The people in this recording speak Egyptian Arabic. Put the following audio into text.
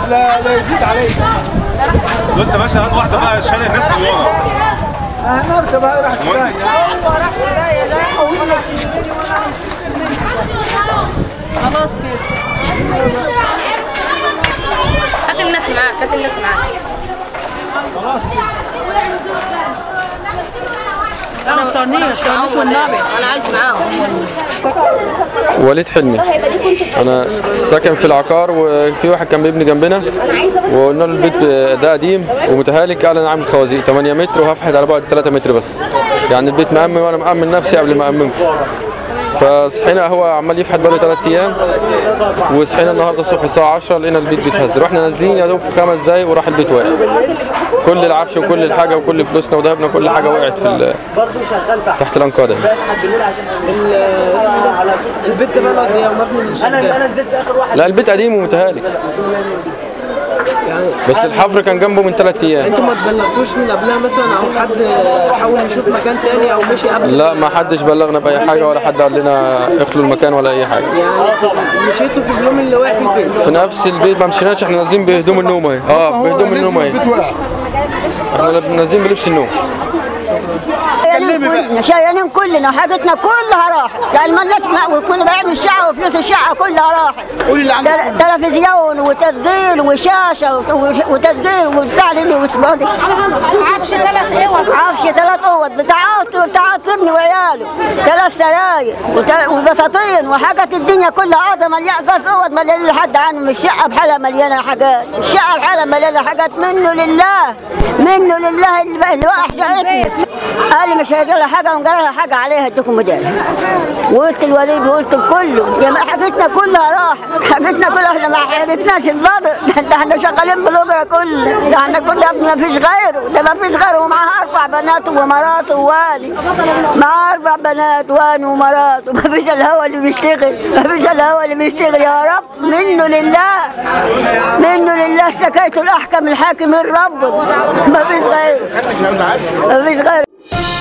لا لا يزيد عليك بص يا باشا هات واحده بقى شارع الناس من ورا النهارده بقى راح مهندس خلاص كده هات الناس معاك هات الناس معاك انا ما صورنيش صورنيش والنبي انا عايز معاهم وليد حلمي انا ساكن في العقار وفي واحد كان بيبني جنبنا وقلنا له البيت ده قديم ومتهالك قال انا عامل خوازيق 8 متر وهفحت على بعد 3 متر بس يعني البيت مأمن وانا مأمن نفسي قبل ما أأمنكم فصحينا هو عمال يفحت بقاله ثلاث ايام وصحينا النهارده الصبح الساعه 10 لقينا البيت بيتهز رحنا نازلين يا دوب خمس دقايق وراح البيت واقع كل العفش وكل الحاجه وكل فلوسنا وذهبنا كل حاجه وقعت في ال- تحت الانقاض اهي البيت ده بقى قد ايه ومبني من انا انا نزلت اخر واحد لا البيت قديم ومتهالك بس الحفر كان جنبه من ثلاث ايام انتوا ما تبلغتوش من قبلها مثلا او حد حاول يشوف مكان تاني او مشي قبل لا ما حدش بلغنا باي حاجه ولا حد قال لنا اخلوا المكان ولا اي حاجه يعني مشيتوا في اليوم اللي وقع في البيت في نفس البيت ما مشيناش احنا نازلين بهدوم النوم اهي اه بهدوم النوم اهي احنا نازلين بلبس النوم شايلين كلنا شايلين كلنا وحاجتنا كلها راحت يعني ما الناس وكنا بايعين الشقه وفلوس الشقه كلها راحت تل- تلفزيون وتسجيل وشاشه وت- وتسجيل وبتاع دي وسبادي عفش ثلاث اوض عفش ثلاث اوض بتاعته بتاع ابني وعياله ثلاث سراير وت- وبساطين وحاجات الدنيا كلها قاعده مليانه ثلاث اوض مليانه لحد عنهم الشقه بحالها مليانه حاجات الشقه بحالها مليانه حاجات منه لله منه لله اللي اللي وقع شقتنا قال لي مش هيجرى لها حاجه وان جرى لها حاجه عليها اديكم مدافع وقلت الوليد وقلت لكله يا ما حاجتنا كلها راحت حاجتنا كلها احنا ما حاجتناش البدر ده احنا شغالين بالاجره كله ده احنا كل ابني ما فيش غيره ده ما فيش غيره ومعاه اربع بنات ومراته ووالي معاه اربع بنات واني ومراته ما فيش الهوا اللي بيشتغل ما فيش الهوا اللي بيشتغل يا رب منه لله منه لله اشتكيت الاحكم الحاكم الرب ما فيش غيره ما فيش غيره